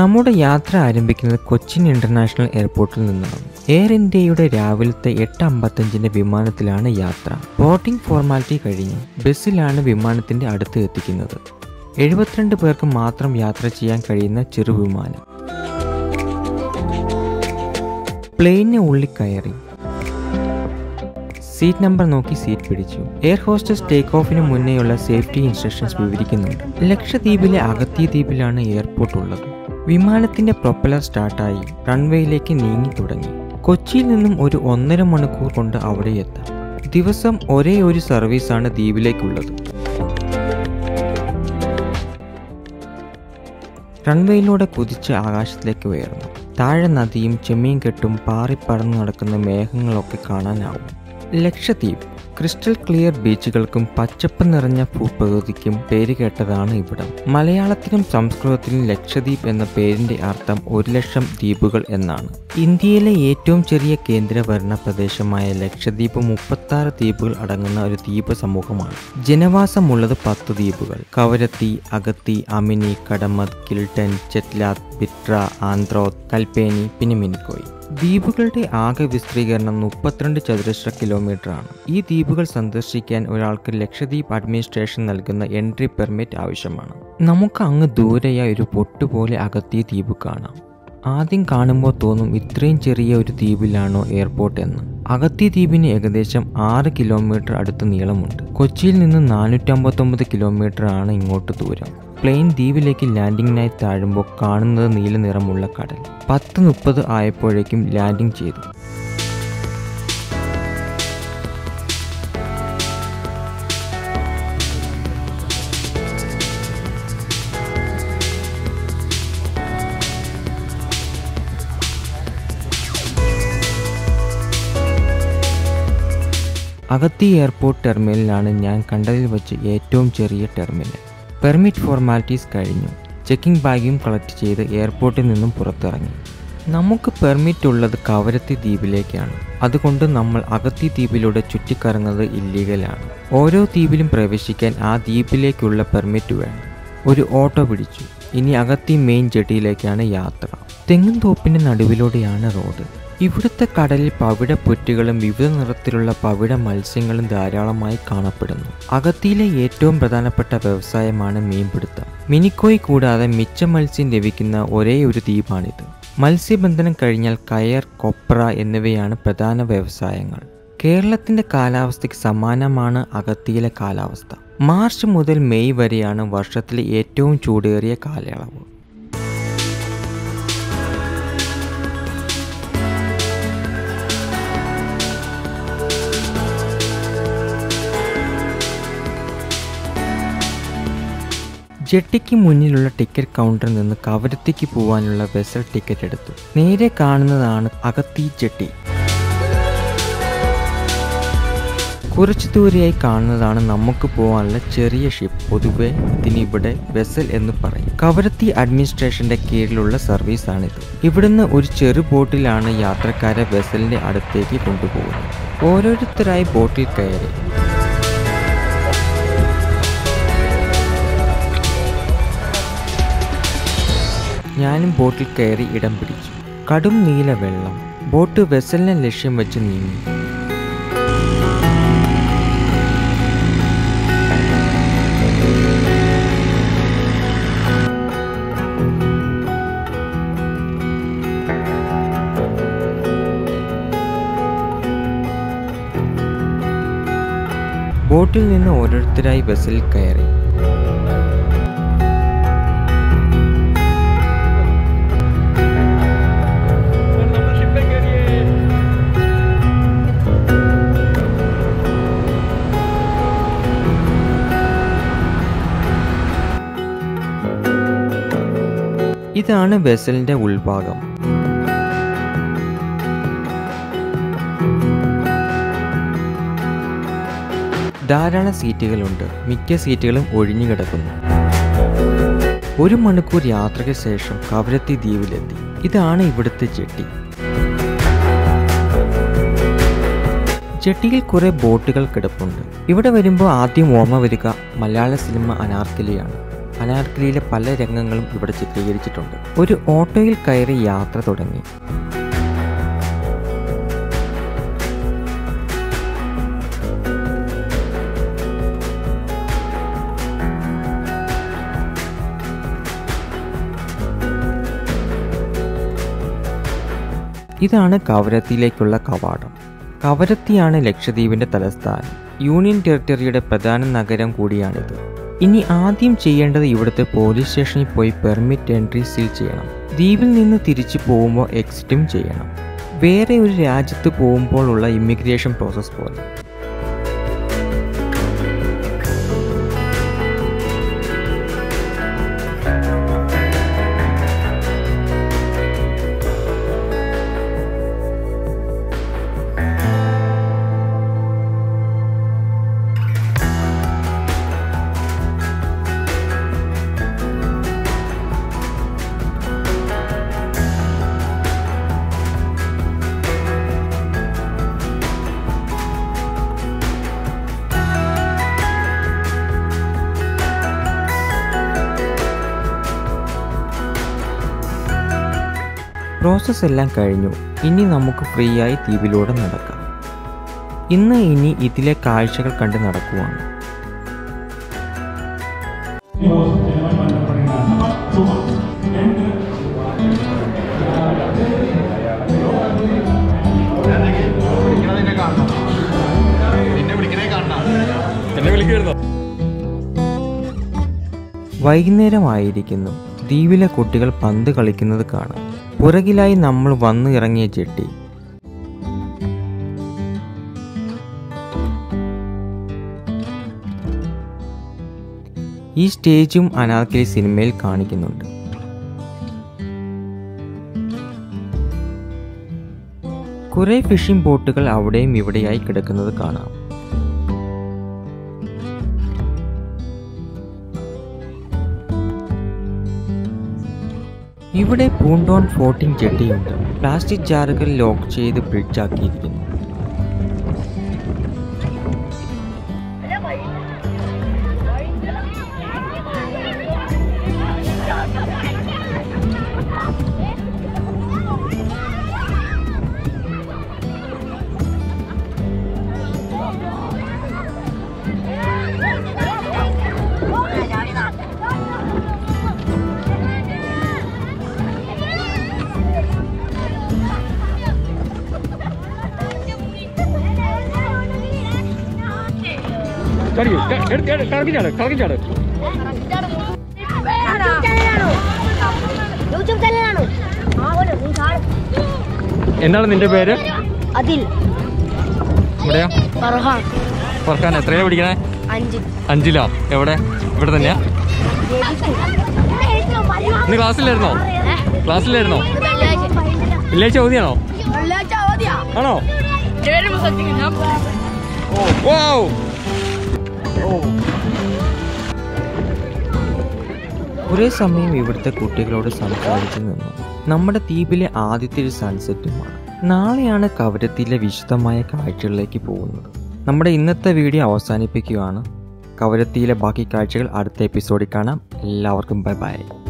നമ്മുടെ യാത്ര ആരംഭിക്കുന്നത് കൊച്ചിൻ ഇന്റർനാഷണൽ എയർപോർട്ടിൽ നിന്നാണ് എയർ ഇന്ത്യയുടെ രാവിലത്തെ എട്ട് അമ്പത്തഞ്ചിന്റെ വിമാനത്തിലാണ് യാത്ര ബോർഡിംഗ് ഫോർമാലിറ്റി കഴിഞ്ഞു ബസ്സിലാണ് വിമാനത്തിന്റെ അടുത്ത് എത്തിക്കുന്നത് എഴുപത്തിരണ്ട് പേർക്ക് മാത്രം യാത്ര ചെയ്യാൻ കഴിയുന്ന ചെറുവിമാനം പ്ലെയിനിന് ഉള്ളിൽ കയറി സീറ്റ് നമ്പർ നോക്കി സീറ്റ് പിടിച്ചു എയർ ഹോസ്റ്റസ് ടേക്ക് ഓഫിന് മുന്നേയുള്ള സേഫ്റ്റി ഇൻസ്ട്രക്ഷൻസ് വിവരിക്കുന്നുണ്ട് ലക്ഷദ്വീപിലെ അഗത്തി ദ്വീപിലാണ് എയർപോർട്ട് ഉള്ളത് വിമാനത്തിന്റെ പ്രൊപ്പലർ സ്റ്റാർട്ടായി റൺവേയിലേക്ക് നീങ്ങി തുടങ്ങി കൊച്ചിയിൽ നിന്നും ഒരു ഒന്നര മണിക്കൂർ കൊണ്ട് അവിടെ എത്താം ദിവസം ഒരേ ഒരു സർവീസാണ് ദ്വീപിലേക്കുള്ളത് റൺവേയിലൂടെ കുതിച്ച് ആകാശത്തിലേക്ക് ഉയർന്നു താഴെ നദിയും ചെമ്മീൻ കെട്ടും പാറിപ്പറന്നു നടക്കുന്ന മേഘങ്ങളൊക്കെ കാണാനാവും ലക്ഷദ്വീപ് ക്രിസ്റ്റൽ ക്ലിയർ ബീച്ചുകൾക്കും പച്ചപ്പ് നിറഞ്ഞ ഭൂപ്രകൃതിക്കും പേര് കേട്ടതാണ് ഇവിടം മലയാളത്തിലും സംസ്കൃതത്തിലും ലക്ഷദ്വീപ് എന്ന പേരിന്റെ അർത്ഥം ഒരു ലക്ഷം ദ്വീപുകൾ എന്നാണ് ഇന്ത്യയിലെ ഏറ്റവും ചെറിയ കേന്ദ്രഭരണ പ്രദേശമായ ലക്ഷദ്വീപ് മുപ്പത്താറ് ദ്വീപുകൾ അടങ്ങുന്ന ഒരു ദ്വീപ സമൂഹമാണ് ജനവാസമുള്ളത് പത്ത് ദ്വീപുകൾ കവരത്തി അഗത്തി അമിനി കടമത് കിൽട്ടൻ ചെറ്റ്ലാത്ത് ബിട്ര ആന്ത്രോത്ത് കൽപ്പേനി പിന്നെ മിനിക്കോയ് ദ്വീപുകളുടെ ആകെ വിസ്തീർണം മുപ്പത്തിരണ്ട് ചതുരശ്ര കിലോമീറ്റർ ആണ് ഈ ദ്വീപുകൾ സന്ദർശിക്കാൻ ഒരാൾക്ക് ലക്ഷദ്വീപ് അഡ്മിനിസ്ട്രേഷൻ നൽകുന്ന എൻട്രി പെർമിറ്റ് ആവശ്യമാണ് നമുക്ക് അങ്ങ് ദൂരെയായി ഒരു പൊട്ടുപോലെ അകത്തി ദ്വീപ് കാണാം ആദ്യം കാണുമ്പോൾ തോന്നും ഇത്രയും ചെറിയ ഒരു ദ്വീപിലാണോ എയർപോർട്ട് എന്ന് അഗത്തി ദ്വീപിന് ഏകദേശം ആറ് കിലോമീറ്റർ അടുത്ത് നീളമുണ്ട് കൊച്ചിയിൽ നിന്ന് നാനൂറ്റമ്പത്തൊമ്പത് കിലോമീറ്റർ ആണ് ഇങ്ങോട്ട് ദൂരം പ്ലെയിൻ ദ്വീപിലേക്ക് ലാൻഡിങ്ങിനായി താഴുമ്പോൾ കാണുന്നത് നീല നിറമുള്ള കടൽ പത്ത് മുപ്പത് ആയപ്പോഴേക്കും ലാൻഡിംഗ് ചെയ്തു അഗത്തി എയർപോർട്ട് ടെർമിനലിലാണ് ഞാൻ കണ്ടതിൽ വെച്ച് ഏറ്റവും ചെറിയ ടെർമിനൽ പെർമിറ്റ് ഫോർമാലിറ്റീസ് കഴിഞ്ഞു ചെക്കിംഗ് ബാഗും കളക്ട് ചെയ്ത് എയർപോർട്ടിൽ നിന്നും പുറത്തിറങ്ങി നമുക്ക് പെർമിറ്റ് ഉള്ളത് കവരത്തി ദ്വീപിലേക്കാണ് അതുകൊണ്ട് നമ്മൾ അഗത്തി ദ്വീപിലൂടെ ചുറ്റിക്കറങ്ങുന്നത് ഇല്ലീഗലാണ് ഓരോ ദ്വീപിലും പ്രവേശിക്കാൻ ആ ദ്വീപിലേക്കുള്ള പെർമിറ്റ് വേണം ഒരു ഓട്ടോ പിടിച്ചു ഇനി അഗത്തി മെയിൻ ജെട്ടിയിലേക്കാണ് യാത്ര തെങ്ങും തോപ്പിന്റെ നടുവിലൂടെയാണ് റോഡ് ഇവിടുത്തെ കടലിൽ പവിഴ പൊറ്റുകളും വിവിധ നിറത്തിലുള്ള പവിഴ മത്സ്യങ്ങളും ധാരാളമായി കാണപ്പെടുന്നു അഗത്തിയിലെ ഏറ്റവും പ്രധാനപ്പെട്ട വ്യവസായമാണ് മീൻപിടുത്തം മിനിക്കോയ് കൂടാതെ മിച്ച മത്സ്യം ലഭിക്കുന്ന ഒരേ ഒരു ദ്വീപാണിത് മത്സ്യബന്ധനം കഴിഞ്ഞാൽ കയർ കൊപ്ര എന്നിവയാണ് പ്രധാന വ്യവസായങ്ങൾ കേരളത്തിന്റെ കാലാവസ്ഥയ്ക്ക് സമാനമാണ് അഗത്തിയിലെ കാലാവസ്ഥ മാർച്ച് മുതൽ മെയ് വരെയാണ് വർഷത്തിലെ ഏറ്റവും ചൂടേറിയ കാലയളവ് ജെട്ടിക്ക് മുന്നിലുള്ള ടിക്കറ്റ് കൗണ്ടറിൽ നിന്ന് കവരത്തിക്ക് പോകാനുള്ള വെസൽ ടിക്കറ്റ് എടുത്തു നേരെ കാണുന്നതാണ് അകത്തി ജെട്ടി കുറച്ചു ദൂരെയായി കാണുന്നതാണ് നമുക്ക് പോകാനുള്ള ചെറിയ ഷിപ്പ് പൊതുവെ ഇതിനിവിടെ വെസൽ എന്ന് പറയും കവരത്തി അഡ്മിനിസ്ട്രേഷന്റെ കീഴിലുള്ള സർവീസാണിത് ഇവിടുന്ന് ഒരു ചെറു ബോട്ടിലാണ് യാത്രക്കാരെ വെസലിന്റെ അടുത്തേക്ക് കൊണ്ടുപോകുന്നത് ഓരോരുത്തരായി ബോട്ടിൽ കയറി ഞാനും ബോട്ടിൽ കയറി ഇടം പിടിച്ചു കടും നീല വെള്ളം ബോട്ട് വെസലിനെ ലക്ഷ്യം വെച്ച് നീങ്ങി ബോട്ടിൽ നിന്ന് ഓരോരുത്തരായി ബസ്സിൽ കയറി ഇതാണ് വെസലിന്റെ ഉൾഭാഗം ധാരാളം സീറ്റുകളുണ്ട് മിക്ക സീറ്റുകളും ഒഴിഞ്ഞു കിടക്കുന്നു ഒരു മണിക്കൂർ യാത്രയ്ക്ക് ശേഷം കവരത്തി ദ്വീപിലെത്തി ഇതാണ് ഇവിടുത്തെ ജെട്ടി ജെട്ടിയിൽ കുറെ ബോട്ടുകൾ കിടപ്പുണ്ട് ഇവിടെ വരുമ്പോൾ ആദ്യം ഓർമ്മ വരിക മലയാള സിനിമ അനാർക്കലിയാണ് അനാർക്കലിയിലെ പല രംഗങ്ങളും ഇവിടെ ചിത്രീകരിച്ചിട്ടുണ്ട് ഒരു ഓട്ടോയിൽ കയറി യാത്ര തുടങ്ങി ഇതാണ് കവരത്തിയിലേക്കുള്ള കവാടം കവരത്തിയാണ് ലക്ഷദ്വീപിന്റെ തലസ്ഥാനം യൂണിയൻ ടെറിട്ടറിയുടെ പ്രധാന നഗരം കൂടിയാണിത് ഇനി ആദ്യം ചെയ്യേണ്ടത് ഇവിടുത്തെ പോലീസ് സ്റ്റേഷനിൽ പോയി പെർമിറ്റ് എൻട്രി സീൽ ചെയ്യണം ദ്വീപിൽ നിന്ന് തിരിച്ചു പോകുമ്പോൾ എക്സിറ്റും ചെയ്യണം വേറെ ഒരു രാജ്യത്ത് പോകുമ്പോഴുള്ള ഇമിഗ്രേഷൻ പ്രോസസ്സ് പോലെ പ്രോസസ്സ് എല്ലാം കഴിഞ്ഞു ഇനി നമുക്ക് ഫ്രീ ആയി ദ്വീപിലൂടെ നടക്കാം ഇന്ന് ഇനി ഇതിലെ കാഴ്ചകൾ കണ്ട് നടക്കുവാണ് എന്നെ വിളിക്കുമായിരുന്നോ വൈകുന്നേരമായിരിക്കുന്നു ദ്വീപിലെ കുട്ടികൾ പന്ത് കളിക്കുന്നത് കാണാം പുറകിലായി നമ്മൾ വന്നു ഇറങ്ങിയ ജെട്ടി ഈ സ്റ്റേജും അനാർക്കലി സിനിമയിൽ കാണിക്കുന്നുണ്ട് കുറെ ഫിഷിംഗ് ബോട്ടുകൾ അവിടെയും ഇവിടെയായി കിടക്കുന്നത് കാണാം ഇവിടെ പൂണ്ടോൺ ഫ്ലോട്ടിംഗ് ജെട്ടിയുണ്ട് പ്ലാസ്റ്റിക് ജാറുകൾ ലോക്ക് ചെയ്ത് ബ്രിഡ്ജ് ആക്കിയിരിക്കുന്നു കളിക്കൂ കളക്കിച്ചാട് കളക്കിച്ചാട് യൂട്യൂബ് ചാനലാണോ ആ ഒരു നീ കാണും എന്താണ് നിന്റെ പേര് അതിൽ ഇവിടെയോ ഫർഹാൻ ഫർഖാൻ എത്രയാ പഠിക്കണേ അഞ്ച് അഞ്ചിലോ എവിടെ ഇവിടെ തന്നെയാ ഇന്ന് ക്ലാസ്സിലായിരുന്നോ ക്ലാസ്സിലായിരുന്നോ വെള്ളിയാഴ്ച അവധിയാണോ ആണോ Wow! കുറേ സമയം ഇവിടുത്തെ കുട്ടികളോട് സംസാരിച്ചു നിന്നു നമ്മുടെ ദ്വീപിലെ ആദ്യത്തെ ഒരു സൺസെറ്റുമാണ് നാളെയാണ് കവരത്തിലെ വിശദമായ കാഴ്ചകളിലേക്ക് പോകുന്നത് നമ്മുടെ ഇന്നത്തെ വീഡിയോ അവസാനിപ്പിക്കുകയാണ് കവരത്തിയിലെ ബാക്കി കാഴ്ചകൾ അടുത്ത എപ്പിസോഡിൽ കാണാം എല്ലാവർക്കും ബൈ ബൈ